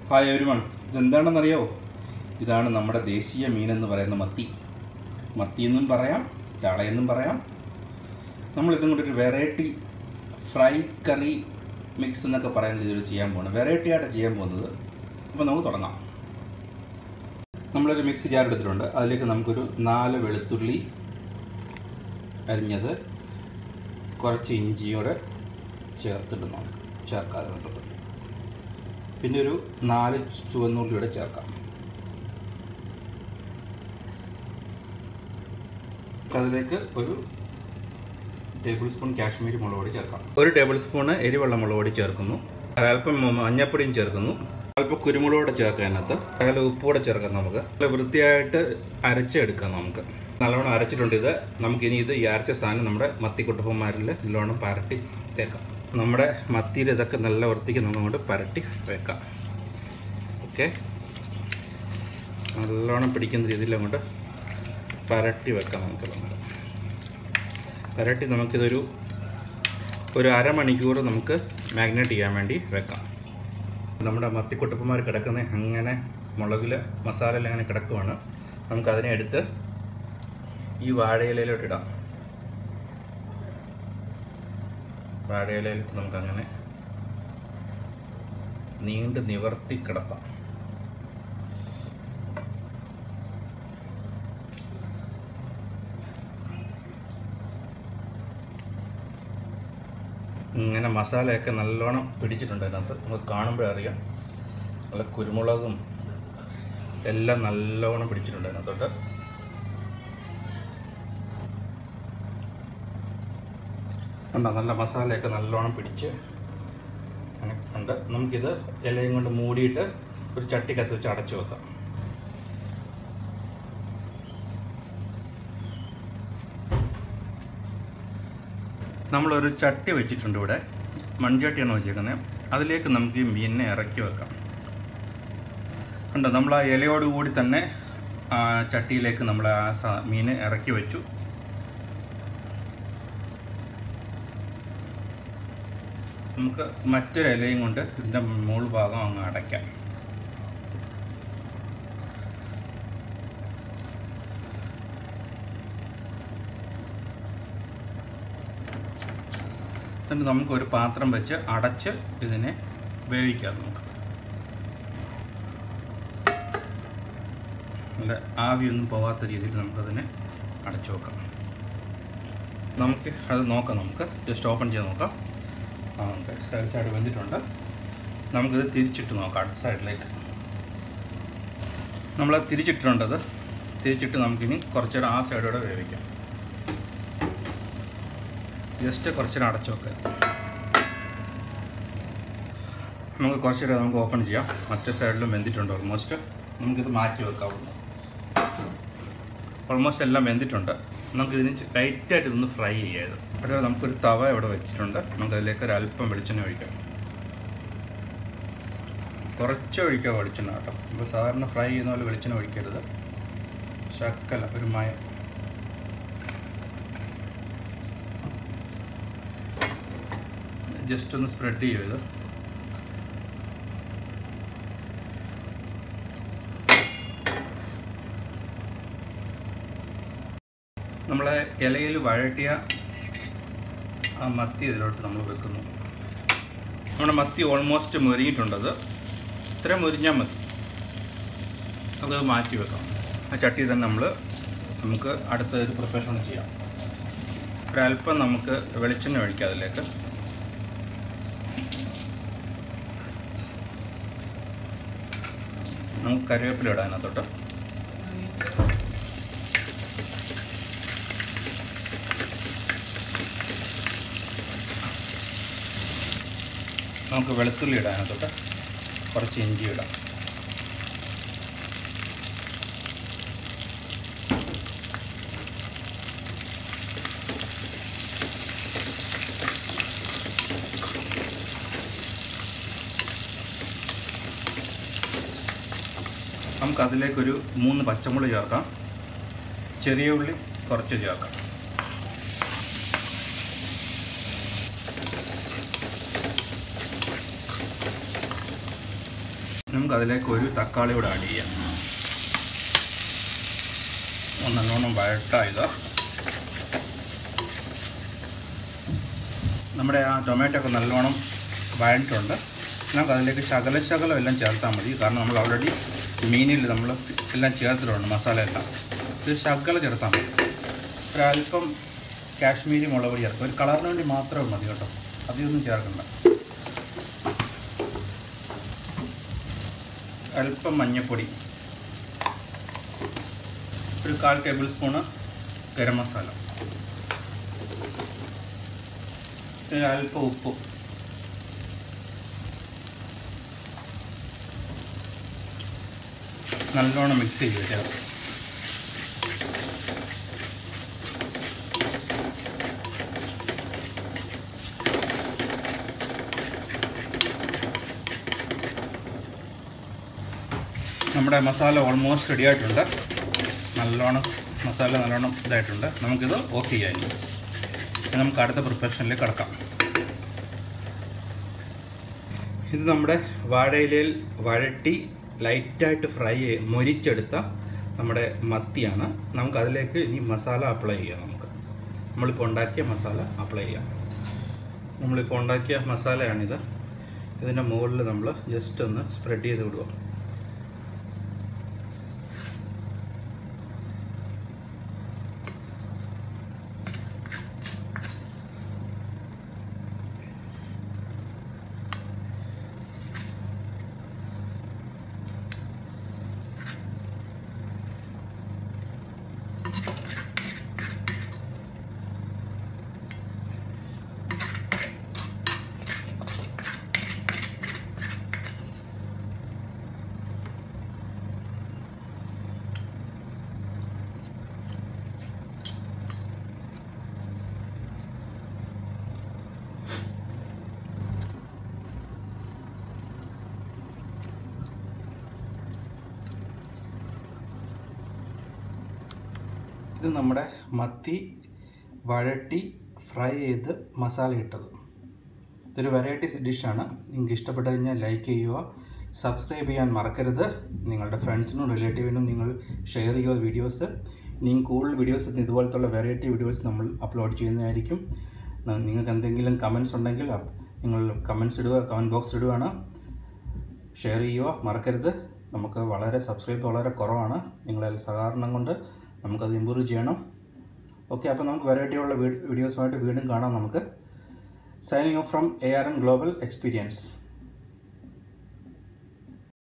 Hi ഒരുമൺ ഇതെന്താണെന്നറിയോ ഇതാണ് നമ്മുടെ ദേശീയ മീനെന്ന് പറയുന്ന മത്തി മത്തി എന്നും പറയാം ചാളയെന്നും പറയാം നമ്മളിതും കൂടി ഒരു വെറൈറ്റി ഫ്രൈ കറി മിക്സ് എന്നൊക്കെ പറയുന്ന രീതിയിൽ ചെയ്യാൻ പോകുന്നത് വെറൈറ്റി ആയിട്ട് ചെയ്യാൻ പോകുന്നത് അപ്പോൾ നമുക്ക് തുടങ്ങാം നമ്മളൊരു മിക്സി ജാർ എടുത്തിട്ടുണ്ട് അതിലേക്ക് നമുക്കൊരു നാല് വെളുത്തുള്ളി അരിഞ്ഞത് കുറച്ച് ഇഞ്ചിയോടെ ചേർത്തിട്ട് നമുക്ക് ചേർക്കാം അതിനകത്തോട്ട് പിന്നെ ഒരു നാല് ചുവന്നുള്ളിയോടെ ചേർക്കാം അതിലേക്ക് ഒരു ടേബിൾ സ്പൂൺ കാശ്മീരി മുളക് പൊടി ചേർക്കാം ഒരു ടേബിൾ സ്പൂണ് എരിവെള്ള മുളക് പൊടി ചേർക്കുന്നു അല്പം മഞ്ഞപ്പൊടിയും ചേർക്കുന്നു അല്പം കുരുമുളകോടെ ചേർക്കാം അതിനകത്ത് അകലെ ഉപ്പൂടെ ചേർക്കാം നമുക്ക് നല്ല വൃത്തിയായിട്ട് അരച്ചെടുക്കാം നമുക്ക് നല്ലോണം അരച്ചിട്ടുണ്ട് ഇത് നമുക്കിനി ഇത് ഈ അരച്ച സാധനം നമ്മുടെ മത്തിക്കുട്ടപ്പന്മാരിൽ നല്ലോണം പരട്ടി തേക്കാം നമ്മുടെ മത്തിയിൽ ഇതൊക്കെ നല്ല വൃത്തിക്ക് നമ്മളുകൊണ്ട് പരട്ടി വെക്കാം ഓക്കെ നല്ലോണം പിടിക്കുന്ന രീതിയിൽ അങ്ങോട്ട് പരട്ടി വെക്കാം നമുക്ക് നമ്മൾ പരട്ടി നമുക്കിതൊരു ഒരു അരമണിക്കൂർ നമുക്ക് മാഗ്നേറ്റ് ചെയ്യാൻ വേണ്ടി വെക്കാം നമ്മുടെ മത്തിക്കുട്ടപ്പന്മാർ കിടക്കുന്ന അങ്ങനെ മുളകിൽ മസാലയിൽ അങ്ങനെ കിടക്കുവാണ് നമുക്കതിനെ എടുത്ത് ഈ വാഴയിലയിലോട്ട് ഇടാം വാഴയിലയിലിട്ട് നമുക്കങ്ങനെ നീണ്ട് നിവർത്തി കിടത്താം ഇങ്ങനെ മസാലയൊക്കെ നല്ലോണം പിടിച്ചിട്ടുണ്ട് അതിനകത്ത് നമുക്ക് കാണുമ്പോഴേ അറിയാം നല്ല കുരുമുളകും എല്ലാം നല്ലോണം പിടിച്ചിട്ടുണ്ട് അതിനകത്തോട്ട് ഉണ്ടോ നല്ല മസാലയൊക്കെ നല്ലോണം പിടിച്ച് അങ്ങനെ ഉണ്ട് നമുക്കിത് ഇലയും കൊണ്ട് മൂടിയിട്ട് ഒരു ചട്ടിക്കകത്ത് വെച്ച് അടച്ചു വെക്കാം നമ്മളൊരു ചട്ടി വെച്ചിട്ടുണ്ട് ഇവിടെ മൺചട്ടിയാണ് വെച്ചേക്കുന്നത് അതിലേക്ക് നമുക്ക് ഈ മീനിനെ ഇറക്കി വെക്കാം ഉണ്ട് നമ്മൾ ആ ഇലയോട് കൂടി തന്നെ ആ ചട്ടിയിലേക്ക് നമ്മൾ ആ സ- മീനെ ഇറക്കി വെച്ചു നമുക്ക് മറ്റൊരു ഇലയും കൊണ്ട് ഇതിൻ്റെ മുകൾ ഭാഗം അങ്ങ് അടയ്ക്കാം എന്നിട്ട് നമുക്കൊരു പാത്രം വെച്ച് അടച്ച് ഇതിനെ വേവിക്കാം നമുക്ക് നല്ല ആവിയൊന്നും പോകാത്ത രീതിയിൽ നമുക്കതിനെ അടച്ചു വെക്കാം നമുക്ക് അത് നോക്കാം നമുക്ക് ജസ്റ്റ് ഓപ്പൺ ചെയ്ത് നോക്കാം ആ ഉണ്ട് സൈഡ് സൈഡ് വെന്തിട്ടുണ്ട് നമുക്കിത് തിരിച്ചിട്ട് നോക്കാം അടുത്ത സൈഡിലേക്ക് നമ്മളത് തിരിച്ചിട്ടുണ്ടത് തിരിച്ചിട്ട് നമുക്കിനി കുറച്ചുകൂടെ ആ സൈഡോടെ വേവിക്കാം ജസ്റ്റ് കുറച്ചുകൂടെ അടച്ചു വെക്കുക നമുക്ക് കുറച്ചുകൂടെ നമുക്ക് ഓപ്പൺ ചെയ്യാം മറ്റേ സൈഡിലും വെന്തിട്ടുണ്ട് ഓൾമോസ്റ്റ് നമുക്കിത് മാറ്റി വെക്കാവുന്നു ഓൾമോസ്റ്റ് എല്ലാം വെന്തിട്ടുണ്ട് നമുക്കിതിന് ലൈറ്റായിട്ട് ഇതൊന്ന് ഫ്രൈ ചെയ്യാത് അതുപോലെ നമുക്കൊരു തവ ഇവിടെ വെച്ചിട്ടുണ്ട് നമുക്കതിലേക്ക് ഒരു അല്പം വെളിച്ചെണ്ണ ഒഴിക്കാം കുറച്ച് ഒഴിക്കുക വെളിച്ചെണ്ണ കേട്ടോ ഇപ്പോൾ സാധാരണ ഫ്രൈ ചെയ്യുന്ന പോലെ വെളിച്ചെണ്ണ ഒഴിക്കരുത് ശക്കല ഒരു മയം ജസ്റ്റ് ഒന്ന് സ്പ്രെഡ് ചെയ്യത് നമ്മളെ ഇലയിൽ വഴട്ടിയ ആ മത്തി ഇതിലോട്ട് നമ്മൾ വെക്കുന്നു നമ്മുടെ മത്തി ഓൾമോസ്റ്റ് മുരിഞ്ഞിട്ടുണ്ടത് ഇത്ര മുരിഞ്ഞാൽ മതി അത് മാറ്റി വെക്കാം ആ ചട്ടി തന്നെ നമ്മൾ നമുക്ക് അടുത്ത ഒരു പ്രിപ്പറേഷൻ ചെയ്യാം ഒരല്പം നമുക്ക് വെളിച്ചെണ്ണ ഒഴിക്കാം അതിലേക്ക് നമുക്ക് കറിവേപ്പില ഇടാം അതിനകത്തോട്ട് നമുക്ക് വെളുത്തുള്ളി ഇടാം അതിനകത്തോട്ട് കുറച്ച് ഇഞ്ചി ഇടാം നമുക്ക് അതിലേക്കൊരു മൂന്ന് പച്ചമുളക് ചേർക്കാം ചെറിയ ഉള്ളി കുറച്ച് ചേർക്കാം നമുക്ക് അതിലേക്ക് ഒരു തക്കാളി കൂടെ ആഡ് ചെയ്യാം ഒന്ന് നല്ലോണം വഴട്ടായത് നമ്മുടെ ആ ടൊമാറ്റോ ഒക്കെ നല്ലോണം വഴണ്ടിട്ടുണ്ട് നമുക്ക് അതിലേക്ക് ശകല ശകലം എല്ലാം ചേർത്താൽ മതി കാരണം നമ്മൾ ഓൾറെഡി മീനിൽ നമ്മൾ എല്ലാം ചേർത്തിട്ടുണ്ട് മസാല എല്ലാം ഇത് ശകല ചേർത്താൽ മതി ഒരല്പം കാശ്മീരി മുളക് പൊടി ചേർക്കും ഒരു കളറിന് വേണ്ടി മാത്രമേ മതി കേട്ടോ അധികമൊന്നും ചേർക്കണ്ട അല്പം മഞ്ഞൾപ്പൊടി ഒരു കാൽ ടേബിൾ സ്പൂണ് ഗരം മസാല ഒരു അല്പം ഉപ്പ് നല്ലോണം മിക്സ് ചെയ്ത് ചേർത്ത് നമ്മുടെ മസാല ഓൾമോസ്റ്റ് റെഡി ആയിട്ടുണ്ട് നല്ലോണം മസാല നല്ലോണം ഇതായിട്ടുണ്ട് നമുക്കിത് ഓഫ് ചെയ്യാം ഇനി. ഇനി നമുക്ക് അടുത്ത പ്രിപ്പറേഷനിലേക്ക് കടക്കാം ഇത് നമ്മുടെ വാഴയിലയിൽ വഴട്ടി ലൈറ്റായിട്ട് ഫ്രൈ ചെയ്ത് മൊരിച്ചെടുത്ത നമ്മുടെ മത്തിയാണ് നമുക്ക് അതിലേക്ക് ഇനി മസാല അപ്ലൈ ചെയ്യാം നമുക്ക് നമ്മളിപ്പോൾ ഉണ്ടാക്കിയ മസാല അപ്ലൈ ചെയ്യാം നമ്മളിപ്പോൾ ഉണ്ടാക്കിയ മസാലയാണിത് ഇതിൻ്റെ മുകളിൽ നമ്മൾ ജസ്റ്റ് ഒന്ന് സ്പ്രെഡ് ചെയ്ത് വിടുക ഇത് നമ്മുടെ മത്തി വഴട്ടി ഫ്രൈ ചെയ്ത് മസാല ഇട്ടത് ഇതൊരു വെറൈറ്റി ഡിഷാണ് നിങ്ങൾക്ക് ഇഷ്ടപ്പെട്ട് കഴിഞ്ഞാൽ ലൈക്ക് ചെയ്യുക സബ്സ്ക്രൈബ് ചെയ്യാൻ മറക്കരുത് നിങ്ങളുടെ ഫ്രണ്ട്സിനും റിലേറ്റീവിനും നിങ്ങൾ ഷെയർ ചെയ്യുക വീഡിയോസ് ഇനിയും കൂടുതൽ വീഡിയോസ് ഇതുപോലത്തുള്ള വെറൈറ്റി വീഡിയോസ് നമ്മൾ അപ്ലോഡ് ചെയ്യുന്നതായിരിക്കും ന- നിങ്ങൾക്ക് എന്തെങ്കിലും കമൻസ് ഉണ്ടെങ്കിൽ അപ്പ് നിങ്ങൾ കമൻസ് ഇടുക കമൻറ്റ് ബോക്സ് ഇടുകയാണ് ഷെയർ ചെയ്യുക മറക്കരുത് നമുക്ക് വളരെ സബ്സ്ക്രൈബ് വളരെ കുറവാണ് നിങ്ങളെ സഹകരണം കൊണ്ട് നമുക്കത് ഇമ്പ്രൂവ് ചെയ്യണം ഓക്കെ അപ്പോൾ നമുക്ക് വെറൈറ്റി ഉള്ള വീഡിയോസുമായിട്ട് വീണ്ടും കാണാം നമുക്ക് signing off from A R M global experience